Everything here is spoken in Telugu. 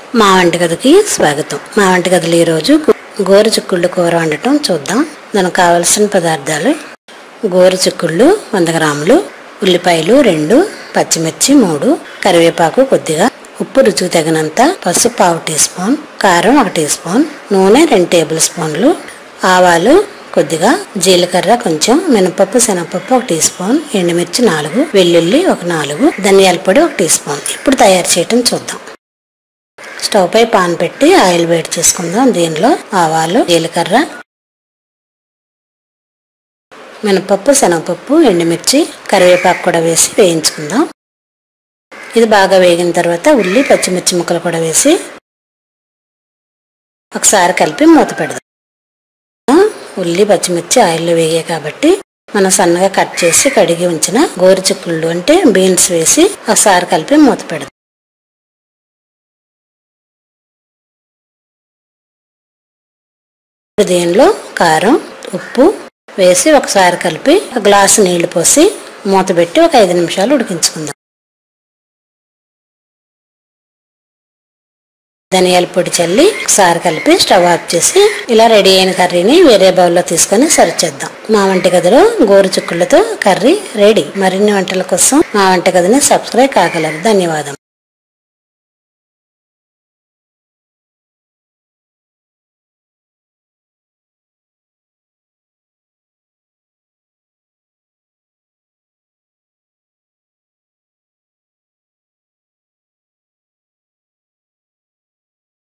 మా వంటగదికి స్వాగతం మా వంటగదిలో ఈరోజు గోరు చిక్కుళ్ళు కూర వండటం చూద్దాం దానికి కావలసిన పదార్థాలు గోరు చిక్కుళ్ళు వంద గ్రాములు ఉల్లిపాయలు రెండు పచ్చిమిర్చి మూడు కరివేపాకు కొద్దిగా ఉప్పు రుచికి తగినంత పసుపు పావు టీ స్పూన్ కారం ఒక టీ స్పూన్ నూనె రెండు టేబుల్ స్పూన్లు ఆవాలు కొద్దిగా జీలకర్ర కొంచెం మినపప్పు శనగపప్పు ఒక టీ స్పూన్ ఎండుమిర్చి నాలుగు వెల్లుల్లి ఒక నాలుగు ధనియాల పొడి ఒక టీ స్పూన్ ఇప్పుడు తయారు చేయటం చూద్దాం స్టవ్ పై పాన్ పెట్టి ఆయిల్ వేడి చేసుకుందాం దీనిలో ఆవాలు జీలకర్ర మినపప్పు శనగపప్పు ఎండుమిర్చి కరివేపాకు కూడా వేసి వేయించుకుందాం ఇది బాగా వేగిన తర్వాత ఉల్లి పచ్చిమిర్చి ముక్కలు కూడా వేసి ఒకసారి కలిపి మూత పెడదాం ఉల్లి పచ్చిమిర్చి ఆయిల్లో వేగాయి కాబట్టి మనం సన్నగా కట్ చేసి కడిగి ఉంచిన గోరు చిక్కుళ్ళు అంటే బీన్స్ వేసి ఒకసారి కలిపి మూత పెడదాం దీనిలో కారం ఉప్పు వేసి ఒకసారి కలిపి ఒక గ్లాసు నీళ్లు పోసి మూత పెట్టి ఒక ఐదు నిమిషాలు ఉడికించుకుందాం ధనియాల పొడి చల్లి ఒకసారి కలిపి స్టవ్ ఆఫ్ చేసి ఇలా రెడీ అయిన కర్రీని వేరే బౌల్లో తీసుకొని సర్వ్ చేద్దాం మా వంటగదిలో గోరు చిక్కుళ్ళతో కర్రీ రెడీ మరిన్ని వంటల కోసం మా వంటగదిని సబ్స్క్రైబ్ కాగలరు ధన్యవాదం